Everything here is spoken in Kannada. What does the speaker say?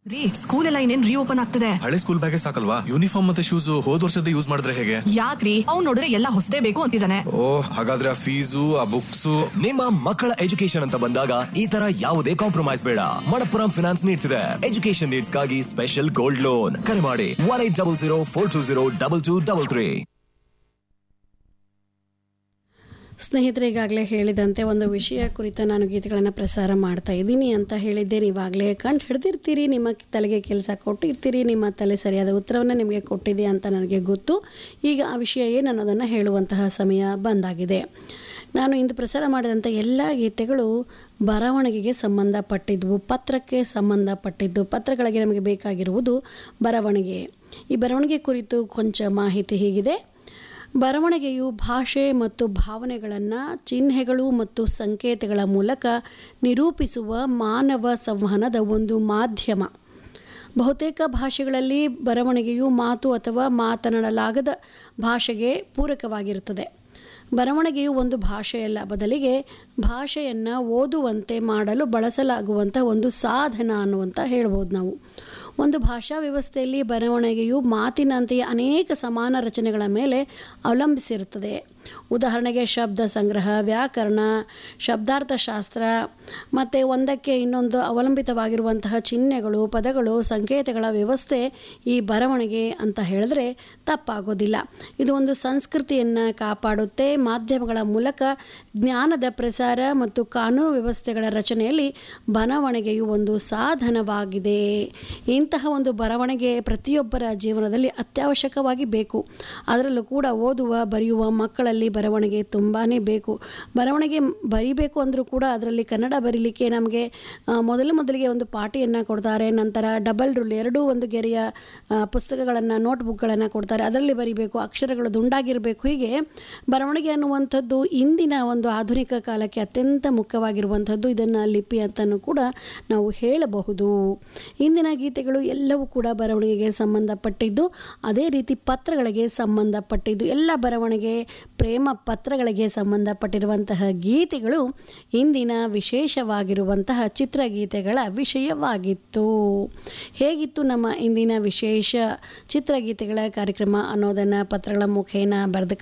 ರೀ ಸ್ಕೂಲ್ ಎಲ್ಲ ಇನ್ನೇನ್ ರೀಓಪನ್ ಆಗ್ತದೆ ಹಳೆ ಸ್ಕೂಲ್ ಬ್ಯಾಗೇ ಸಾಕಲ್ವಾ ಯೂನಿಫಾರ್ಮ್ ಮತ್ತೆ ಶೂಸ್ ಹೋದ್ ವರ್ಷದ ಯೂಸ್ ಮಾಡಿದ್ರೆ ಹೇಗೆ ಯಾಕ್ರಿ ಅವ್ನ್ ನೋಡಿದ್ರೆ ಎಲ್ಲ ಹೊಸದೇ ಬೇಕು ಅಂತಿದ್ದಾನೆ ಓ ಹಾಗಾದ್ರೆ ಆ ಫೀಸು ಆ ಬುಕ್ಸು ನಿಮ್ಮ ಮಕ್ಕಳ ಎಜುಕೇಶನ್ ಅಂತ ಬಂದಾಗ ಈ ತರ ಯಾವುದೇ ಕಾಂಪ್ರಮೈಸ್ ಬೇಡ ಮಣಪ್ಪುರಂ ಫಿನಾನ್ಸ್ ನೀಡ್ತಿದೆ ಎಜುಕೇಶನ್ ನೀಡ್ಸ್ಗಾಗಿ ಸ್ಪೆಷಲ್ ಗೋಲ್ಡ್ ಲೋನ್ ಕರೆ ಮಾಡಿ one eight double zero four two zero double two double three ಸ್ನೇಹಿತರೆ ಈಗಾಗಲೇ ಹೇಳಿದಂತೆ ಒಂದು ವಿಷಯ ಕುರಿತ ನಾನು ಗೀತೆಗಳನ್ನು ಪ್ರಸಾರ ಮಾಡ್ತಾ ಇದ್ದೀನಿ ಅಂತ ಹೇಳಿದ್ದೆ ನೀವಾಗಲೇ ಕಂಡು ಹಿಡ್ದಿರ್ತೀರಿ ನಿಮ್ಮ ತಲೆಗೆ ಕೆಲಸ ಕೊಟ್ಟಿರ್ತೀರಿ ನಿಮ್ಮ ತಲೆ ಸರಿಯಾದ ಉತ್ತರವನ್ನು ನಿಮಗೆ ಕೊಟ್ಟಿದೆ ಅಂತ ನನಗೆ ಗೊತ್ತು ಈಗ ಆ ವಿಷಯ ಏನು ಅನ್ನೋದನ್ನು ಹೇಳುವಂತಹ ಸಮಯ ಬಂದಾಗಿದೆ ನಾನು ಇಂದು ಪ್ರಸಾರ ಮಾಡಿದಂಥ ಎಲ್ಲ ಗೀತೆಗಳು ಬರವಣಿಗೆಗೆ ಸಂಬಂಧಪಟ್ಟಿದ್ದವು ಪತ್ರಕ್ಕೆ ಸಂಬಂಧಪಟ್ಟಿದ್ದು ಪತ್ರಗಳಿಗೆ ನಮಗೆ ಬೇಕಾಗಿರುವುದು ಬರವಣಿಗೆ ಈ ಬರವಣಿಗೆ ಕುರಿತು ಕೊಂಚ ಮಾಹಿತಿ ಹೀಗಿದೆ ಬರವಣಿಗೆಯು ಭಾಷೆ ಮತ್ತು ಭಾವನೆಗಳನ್ನು ಚಿಹ್ನೆಗಳು ಮತ್ತು ಸಂಕೇತಗಳ ಮೂಲಕ ನಿರೂಪಿಸುವ ಮಾನವ ಸಂವಹನದ ಒಂದು ಮಾಧ್ಯಮ ಬಹುತೇಕ ಭಾಷೆಗಳಲ್ಲಿ ಬರವಣಿಗೆಯು ಮಾತು ಅಥವಾ ಮಾತನಾಡಲಾಗದ ಭಾಷೆಗೆ ಪೂರಕವಾಗಿರುತ್ತದೆ ಬರವಣಿಗೆಯು ಒಂದು ಭಾಷೆಯಲ್ಲ ಬದಲಿಗೆ ಭಾಷೆಯನ್ನು ಓದುವಂತೆ ಮಾಡಲು ಬಳಸಲಾಗುವಂಥ ಒಂದು ಸಾಧನ ಅನ್ನುವಂತ ಹೇಳ್ಬೋದು ನಾವು ಒಂದು ಭಾಷಾ ವ್ಯವಸ್ಥೆಯಲ್ಲಿ ಬರವಣಿಗೆಯು ಮಾತಿನಂತೆಯೇ ಅನೇಕ ಸಮಾನ ರಚನೆಗಳ ಮೇಲೆ ಅವಲಂಬಿಸಿರುತ್ತದೆ ಉದಾಹರಣೆಗೆ ಶಬ್ದ ಸಂಗ್ರಹ ವ್ಯಾಕರಣ ಶಬ್ದಾರ್ಥಶಾಸ್ತ್ರ ಮತ್ತು ಒಂದಕ್ಕೆ ಇನ್ನೊಂದು ಅವಲಂಬಿತವಾಗಿರುವಂತಹ ಚಿಹ್ನೆಗಳು ಪದಗಳು ಸಂಕೇತಗಳ ವ್ಯವಸ್ಥೆ ಈ ಬರವಣಿಗೆ ಅಂತ ಹೇಳಿದ್ರೆ ತಪ್ಪಾಗೋದಿಲ್ಲ ಇದು ಒಂದು ಸಂಸ್ಕೃತಿಯನ್ನು ಕಾಪಾಡುತ್ತೆ ಮಾಧ್ಯಮಗಳ ಮೂಲಕ ಜ್ಞಾನದ ಪ್ರಸಾರ ಮತ್ತು ಕಾನೂನು ವ್ಯವಸ್ಥೆಗಳ ರಚನೆಯಲ್ಲಿ ಬರವಣಿಗೆಯು ಒಂದು ಸಾಧನವಾಗಿದೆ ಇಂತಹ ಒಂದು ಬರವಣಿಗೆ ಪ್ರತಿಯೊಬ್ಬರ ಜೀವನದಲ್ಲಿ ಅತ್ಯವಶ್ಯಕವಾಗಿ ಬೇಕು ಅದರಲ್ಲೂ ಕೂಡ ಓದುವ ಬರೆಯುವ ಮಕ್ಕಳಲ್ಲಿ ಬರವಣಿಗೆ ತುಂಬಾ ಬೇಕು ಬರವಣಿಗೆ ಬರಿಬೇಕು ಅಂದರೂ ಕೂಡ ಅದರಲ್ಲಿ ಕನ್ನಡ ಬರೀಲಿಕ್ಕೆ ನಮಗೆ ಆ, ಮೊದಲು ಮೊದಲಿಗೆ ಒಂದು ಪಾಟಿಯನ್ನು ಕೊಡ್ತಾರೆ ನಂತರ ಡಬಲ್ ರೂಲ್ ಎರಡೂ ಒಂದು ಗೆರೆಯ ಪುಸ್ತಕಗಳನ್ನು ನೋಟ್ಬುಕ್ಗಳನ್ನು ಕೊಡ್ತಾರೆ ಅದರಲ್ಲಿ ಬರಿಬೇಕು ಅಕ್ಷರಗಳು ದುಂಡಾಗಿರಬೇಕು ಹೀಗೆ ಬರವಣಿಗೆ ಅನ್ನುವಂಥದ್ದು ಇಂದಿನ ಒಂದು ಆಧುನಿಕ ಕಾಲಕ್ಕೆ ಅತ್ಯಂತ ಮುಖ್ಯವಾಗಿರುವಂಥದ್ದು ಇದನ್ನು ಲಿಪಿ ಅಂತಲೂ ಕೂಡ ನಾವು ಹೇಳಬಹುದು ಇಂದಿನ ಗೀತೆಗಳು ಎಲ್ಲವೂ ಕೂಡ ಬರವಣಿಗೆಗೆ ಸಂಬಂಧಪಟ್ಟಿದ್ದು ಅದೇ ರೀತಿ ಪತ್ರಗಳಿಗೆ ಸಂಬಂಧಪಟ್ಟಿದ್ದು ಎಲ್ಲ ಬರವಣಿಗೆ ಪ್ರೇಮ ಪತ್ರಗಳಿಗೆ ಸಂಬಂಧಪಟ್ಟಿರುವಂತಹ ಗೀತೆಗಳು ಇಂದಿನ ವಿಶೇಷವಾಗಿರುವಂತಹ ಚಿತ್ರಗೀತೆಗಳ ವಿಷಯವಾಗಿತ್ತು ಹೇಗಿತ್ತು ನಮ್ಮ ಇಂದಿನ ವಿಶೇಷ ಚಿತ್ರಗೀತೆಗಳ ಕಾರ್ಯಕ್ರಮ ಅನ್ನೋದನ್ನು ಪತ್ರಗಳ ಮುಖೇನ ಬರೆದು